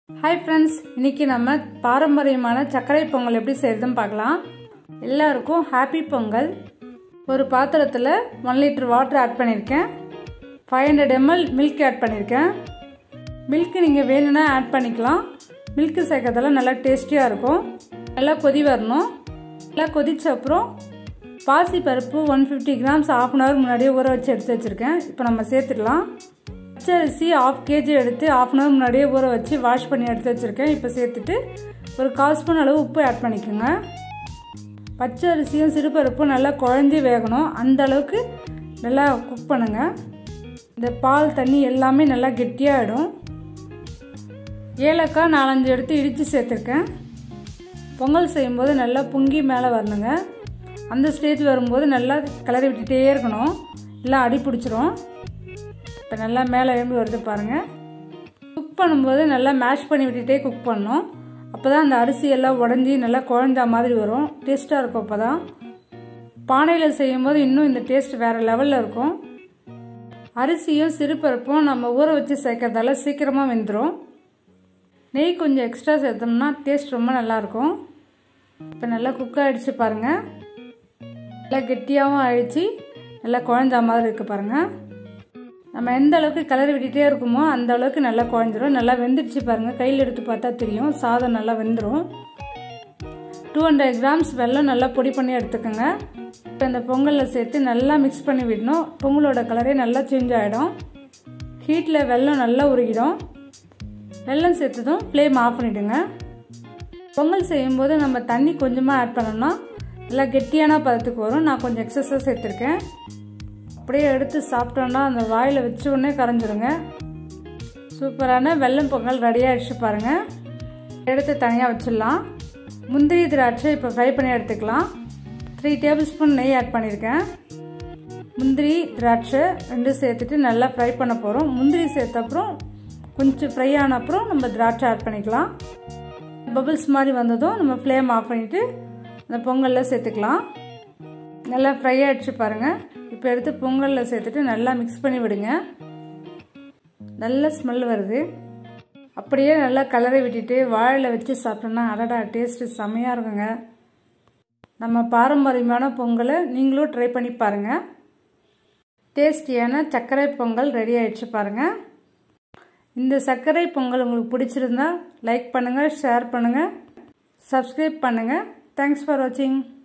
hi friends இன்னைக்கு நம்ம பாரம்பரியமான சர்க்கரை பொங்கல் எப்படி செய்யறதுன்னு பார்க்கலாம் எல்லாருக்கும் ஹாப்பி பொங்கல் ஒரு பாத்திரத்தில் ஒன் லிட்டர் வாட்டர் ஆட் பண்ணியிருக்கேன் five hundred ml milk add பண்ணியிருக்கேன் மில்க்கு நீங்கள் வேணும்னா ஆட் பண்ணிக்கலாம் மில்க்கு சேர்க்கறதால நல்லா டேஸ்டியாக இருக்கும் நல்லா கொதி வரணும் நல்லா கொதிச்ச அப்புறம் பாசி பருப்பு one fifty grams half an hour முன்னாடியே ஊற வச்சு எடுத்து வச்சுருக்கேன் இப்போ நம்ம சேர்த்துக்கலாம் பச்சை அரிசி ஆஃப் கேஜி எடுத்து ஆஃப் அன் ஹவர் முன்னாடியே ஊற வச்சு வாஷ் பண்ணி எடுத்து வச்சுருக்கேன் இப்போ சேர்த்துட்டு ஒரு கால் ஸ்பூன் அளவு உப்பு ஆட் பண்ணிக்கோங்க பச்சை அரிசியும் சிறுபருப்பும் நல்லா குழஞ்சி வேகணும் அந்த அளவுக்கு நல்லா குக் பண்ணுங்கள் இந்த பால் தண்ணி எல்லாமே நல்லா கெட்டியாகிடும் ஏலக்காய் நாலஞ்சு எடுத்து இடித்து சேர்த்துருக்கேன் பொங்கல் செய்யும்போது நல்லா பொங்கி மேலே வரணுங்க அந்த ஸ்டேஜ் வரும்போது நல்லா கிளறி விட்டுட்டே இருக்கணும் இல்லை அடி பிடிச்சிரும் இப்போ நல்லா மேலே எழும்பி வருது பாருங்கள் குக் பண்ணும்போது நல்லா மேஷ் பண்ணி விட்டுட்டே குக் பண்ணணும் அப்போ தான் அந்த அரிசி எல்லாம் உடஞ்சி நல்லா குழஞ்சா மாதிரி வரும் டேஸ்ட்டாக இருக்கும் அப்போ தான் பானையில் செய்யும்போது இன்னும் இந்த டேஸ்ட் வேறு லெவலில் இருக்கும் அரிசியும் சிறுபருப்பும் நம்ம ஊற வச்சு சேர்க்கறதால சீக்கிரமாக வெந்துடும் நெய் கொஞ்சம் எக்ஸ்ட்ரா சேர்த்தோம்னா டேஸ்ட் ரொம்ப நல்லாயிருக்கும் இப்போ நல்லா குக் ஆகிடுச்சு பாருங்கள் நல்லா கெட்டியாகவும் ஆயிடுச்சு நல்லா குழஞ்சா மாதிரி இருக்குது பாருங்கள் நம்ம எந்த அளவுக்கு கலர் விட்டுட்டே இருக்குமோ அந்த அளவுக்கு நல்லா குழஞ்சிரும் நல்லா வெந்துடுச்சு பாருங்கள் கையில் எடுத்து பார்த்தா தெரியும் சாதம் நல்லா வெந்துடும் டூ ஹண்ட்ரட் கிராம்ஸ் வெல்லம் நல்லா பொடி பண்ணி எடுத்துக்கோங்க இப்போ இந்த பொங்கலில் சேர்த்து நல்லா மிக்ஸ் பண்ணி விடணும் பொங்கலோட கலரே நல்லா சேஞ்ச் ஆகிடும் ஹீட்டில் வெல்லம் நல்லா உருகிடும் வெல்லம் சேர்த்ததும் ஃப்ளேம் ஆஃப் பண்ணிவிடுங்க பொங்கல் செய்யும்போது நம்ம தண்ணி கொஞ்சமாக ஆட் பண்ணோம்னா நல்லா கெட்டியான பதத்துக்கு வரும் நான் கொஞ்சம் எக்ஸஸாக சேர்த்துருக்கேன் அப்படியே எடுத்து சாப்பிட்டோன்னா அந்த வாயில் வச்ச உடனே கரைஞ்சிருங்க சூப்பரான வெல்லம் பொங்கல் ரெடியாக அடிச்சு பாருங்கள் எடுத்து தனியாக வச்சிடலாம் முந்திரி திராட்சை இப்போ ஃப்ரை பண்ணி எடுத்துக்கலாம் த்ரீ டேபிள் ஸ்பூன் நெய் ஆட் பண்ணியிருக்கேன் முந்திரி திராட்சை ரெண்டும் சேர்த்துட்டு நல்லா ஃப்ரை பண்ண போகிறோம் முந்திரி சேர்த்த அப்புறம் கொஞ்சம் ஃப்ரை ஆன அப்புறம் நம்ம திராட்சை ஆட் பண்ணிக்கலாம் பபிள்ஸ் மாதிரி வந்ததும் நம்ம ஃப்ளேம் ஆஃப் பண்ணிவிட்டு அந்த பொங்கலில் சேர்த்துக்கலாம் நல்லா ஃப்ரை ஆகிடுச்சு பாருங்கள் இப்போ எடுத்து பொங்கலில் சேர்த்துட்டு நல்லா மிக்ஸ் பண்ணி விடுங்க நல்ல ஸ்மெல் வருது அப்படியே நல்லா கலரை விட்டுட்டு வாழையில் வச்சு சாப்பிட்டோன்னா அடடா டேஸ்ட்டு செம்மையாக இருக்குங்க நம்ம பாரம்பரியமான பொங்கலை நீங்களும் ட்ரை பண்ணி பாருங்கள் டேஸ்டியான சர்க்கரை பொங்கல் ரெடி ஆகிடுச்சு பாருங்கள் இந்த சர்க்கரை பொங்கல் உங்களுக்கு பிடிச்சிருந்தா லைக் பண்ணுங்கள் ஷேர் பண்ணுங்கள் சப்ஸ்கிரைப் பண்ணுங்கள் தேங்க்ஸ் ஃபார் வாட்சிங்